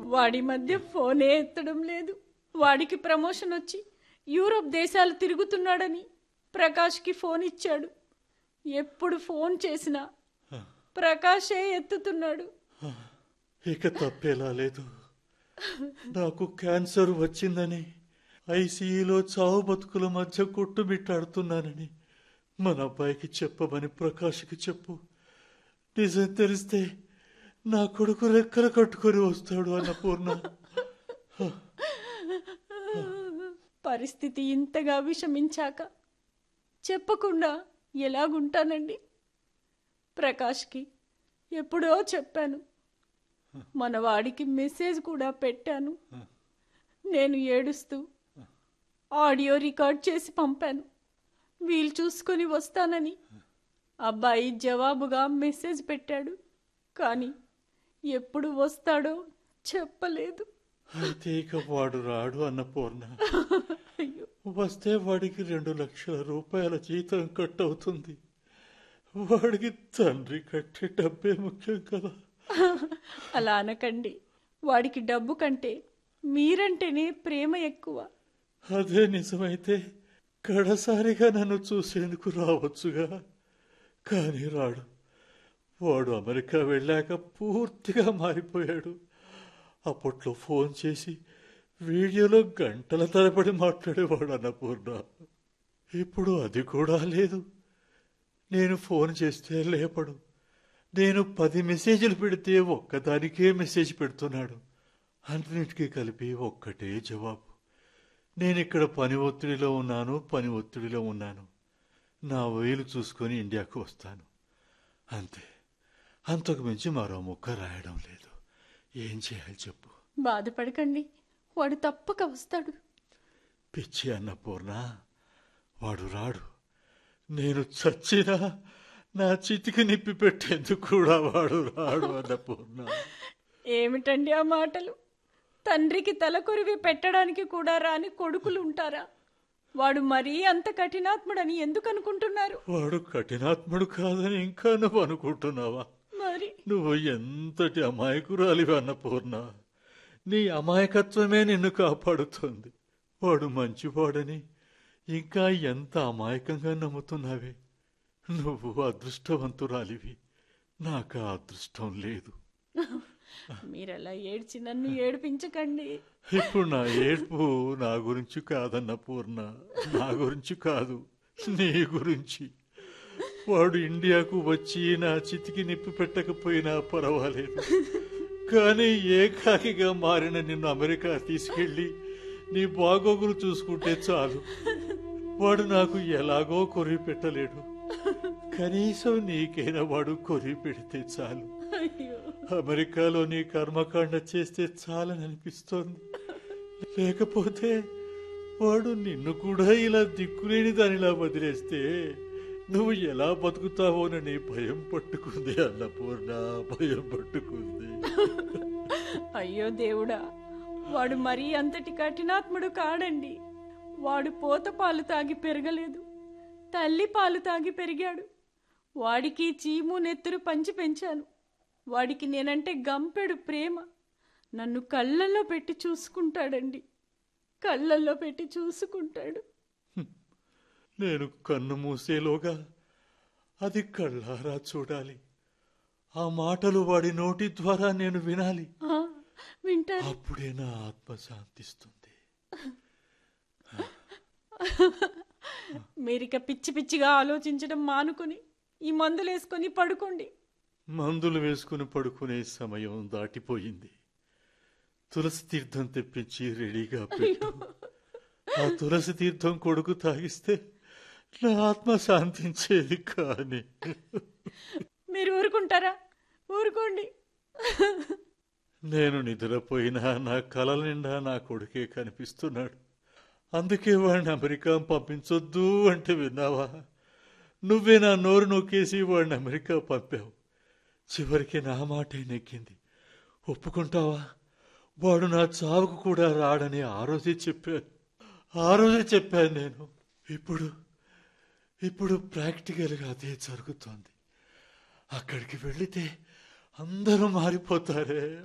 వాడి మధ్య ఫోనే ఎత్తడం లేదు వాడికి ప్రమోషన్ వచ్చి యూరోప్ దేశాలు తిరుగుతున్నాడని ప్రకాష్కి ఫోన్ ఇచ్చాడు ఎప్పుడు ఫోన్ చేసినా ప్రకాషే ఎత్తుతున్నాడు ఇక తప్పేలా లేదు నాకు క్యాన్సర్ వచ్చిందని ఐసీయూలో చావు బతుకుల మధ్య కొట్టుమిట్టాడుతున్నానని మన అబ్బాయికి చెప్పమని ప్రకాష్కి చెప్పు నిజం తెలిస్తే నా కొడుకు రెక్కలు కట్టుకొని వస్తాడు అన్నపూర్ణ పరిస్థితి ఇంతగా విషమించాక చెప్పకుండా ఎలాగుంటానండి ప్రకాష్కి ఎప్పుడో చెప్పాను మన వాడికి మెసేజ్ కూడా పెట్టాను నేను ఏడుస్తూ ఆడియో రికార్డ్ చేసి పంపాను వీలు చూసుకొని వస్తానని అబ్బాయి జవాబుగా మెసేజ్ పెట్టాడు కానీ ఎప్పుడు వస్తాడో చెప్పలేదు అయితే ఇక వాడు రాడు అన్నపూర్ణ అయ్యో వస్తే వాడికి రెండు లక్షల రూపాయల జీతం కట్ అవుతుంది వాడికి తండ్రి కట్టే డబ్బే ముఖ్యం కదా అలా అనకండి వాడికి డబ్బు కంటే మీరంటేనే ప్రేమ ఎక్కువ అదే నిజమైతే కడసారిగా నన్ను చూసేందుకు రావచ్చుగా కానీ రాడు వాడు అమెరికా వెళ్ళాక పూర్తిగా మారిపోయాడు అప్పట్లో ఫోన్ చేసి వీడియోలో గంటల తరబడి మాట్లాడేవాడు అన్నపూర్ణ ఇప్పుడు అది కూడా లేదు నేను ఫోన్ చేస్తే లేపడు నేను పది మెసేజ్లు పెడితే ఒక్కదానికే మెసేజ్ పెడుతున్నాడు అన్నిటికీ కలిపి ఒక్కటే జవాబు నేను ఇక్కడ పని ఒత్తిడిలో ఉన్నాను పని ఒత్తిడిలో ఉన్నాను నా వేలు చూసుకొని ఇండియాకు వస్తాను అంతే అంతకు మించి మరో ముక్క రాయడం లేదు ఏం చేయాలి చెప్పు బాధపడకండి వాడు తప్పక వస్తాడు పిచ్చి అన్నపూర్ణ వాడు రాడు నేను చచ్చినా నా చితికి నిప్పి పెట్టేందుకు కూడా వాడు రాడు అన్నపూర్ణ ఏమిటండి ఆ మాటలు తండ్రికి తలకొరివి పెట్టడానికి కూడా రాని కొడుకులు ఉంటారా వాడు మరీ అంత కఠినాత్ముడని ఎందుకు అనుకుంటున్నారు వాడు కఠినాత్ముడు కాదని ఇంకా నువ్వు అనుకుంటున్నావా మరి నువ్వు ఎంతటి అమాయకురాలివి అన్నపూర్ణ నీ అమాయకత్వమే నిన్ను కాపాడుతోంది వాడు మంచివాడని ఇంకా ఎంత అమాయకంగా నమ్ముతున్నావే నువ్వు అదృష్టవంతురాలివి నాకు ఆ అదృష్టం లేదు మీరలా ఏడ్చి నన్ను ఏడిపించకండి ఇప్పుడు నా ఏడ్పు నా గురించి కాదన్న పూర్ణ నా గురించి కాదు నీ గురించి వాడు ఇండియాకు వచ్చి నా చితికి నిప్పి పెట్టకపోయినా పర్వాలేదు కానీ ఏకాకిగా మారిన నిన్ను అమెరికా తీసుకెళ్ళి నీ బాగోగులు చూసుకుంటే చాలు వాడు నాకు ఎలాగో కొరి పెట్టలేడు కనీసం నీకైనా వాడు కొరి పెడితే చాలు అయ్యో అమెరికాలో నీ కర్మకాండ చేస్తే చాలని అనిపిస్తోంది లేకపోతే వాడు నిన్ను కూడా ఇలా దిక్కులేని దానిలా వదిలేస్తే నువ్వు ఎలా బతుకుతావోనని భయం పట్టుకుంది అన్నపూర్ణ భయం పట్టుకుంది అయ్యో దేవుడా వాడు మరీ అంతటి కఠినాత్ముడు కాడండి వాడు పోత పాలు తాగి పెరగలేదు తల్లి పాలు తాగి పెరిగాడు వాడికి చీము నెత్తురు పంచి పెంచాను వాడికి నేనంటే గంపెడు ప్రేమ నన్ను కళ్ళల్లో పెట్టి చూసుకుంటాడండి కళ్ళల్లో పెట్టి చూసుకుంటాడు నేను కన్ను మూసేలోగా అది కళ్ళారా చూడాలి ఆ మాటలు వాడి నోటి ద్వారా నేను వినాలి ఆ, వింటారు అప్పుడే నా ఆత్మ శాంతిస్తుంది మీరిక పిచ్చి పిచ్చిగా ఆలోచించడం మానుకొని ఈ మందులేసుకొని పడుకోండి మందులు వేసుకుని పడుకునే సమయం దాటిపోయింది తులసి తీర్థం తెప్పించి రెడీగా పెట్టు ఆ తులసి తీర్థం కొడుకు తాగిస్తే నా ఆత్మ శాంతించేది కానీ మీరు ఊరుకుంటారా ఊరుకోండి నేను నిద్రపోయినా నా కలల నిండా నా కొడుకే కనిపిస్తున్నాడు అందుకే వాడిని అమెరికా పంపించొద్దు అంటే విన్నావా నువ్వే నా నోరు నొక్కేసి వాడిని అమెరికా పంపావు చివరికి నా మాటే నెక్కింది ఒప్పుకుంటావా వాడు నా చావుకు కూడా రాడని ఆ రోజే చెప్పాను ఆ రోజే చెప్పాను నేను ఇప్పుడు ఇప్పుడు ప్రాక్టికల్గా అదే జరుగుతోంది అక్కడికి వెళితే అందరూ మారిపోతారే